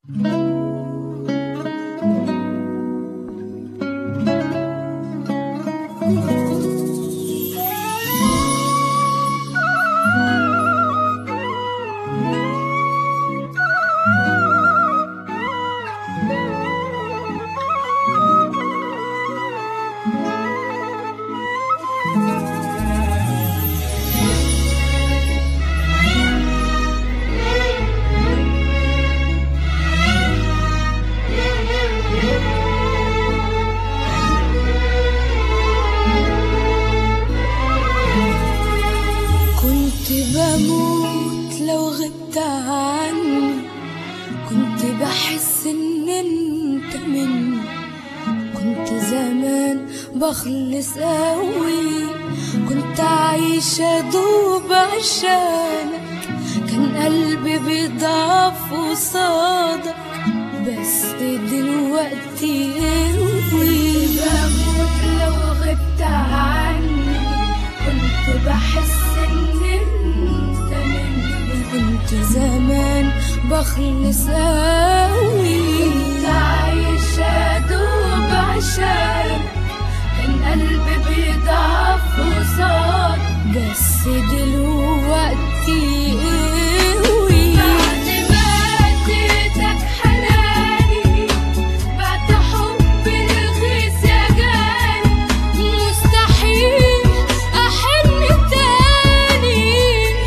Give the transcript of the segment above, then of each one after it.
كنت بموت لو غبت عني كنت بحس ان انت مني كنت زمان بخلص قوي كنت عايشة دوب عشانك كان قلبي بيضعف قصادك بس دلوقتي قوي بموت لو غبت عني كنت بحس ان انت مني كنت زمان بخلص قوي كنت عايشة دوب عشان كان قلبي بيضعف قصاد بس دلوقتي قوي بعد ما اديتك حناني بعد حب رخيص يا جاني مستحيل احن تاني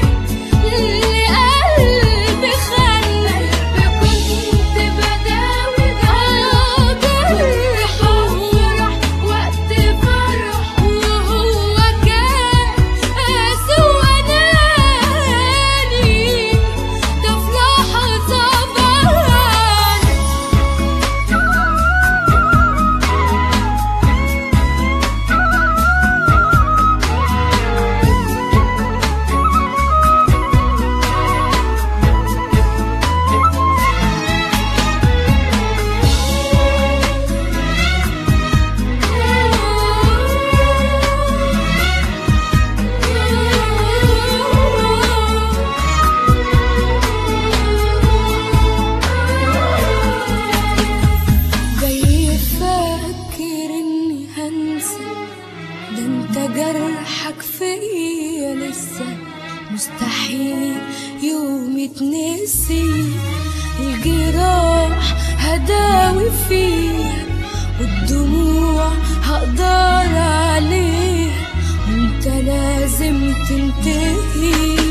لقلبي خلى كنت بداوي جرح وفرح وقت فرح وهو كان قاسي واناني ده في لحظة بعاني جاي فاكر اني هنسى ده انت جرحك فيا لسه مستحيل يوم يتنسي الجراح هداوي فيها والدموع هقدر عليها وانت لازم تنتهي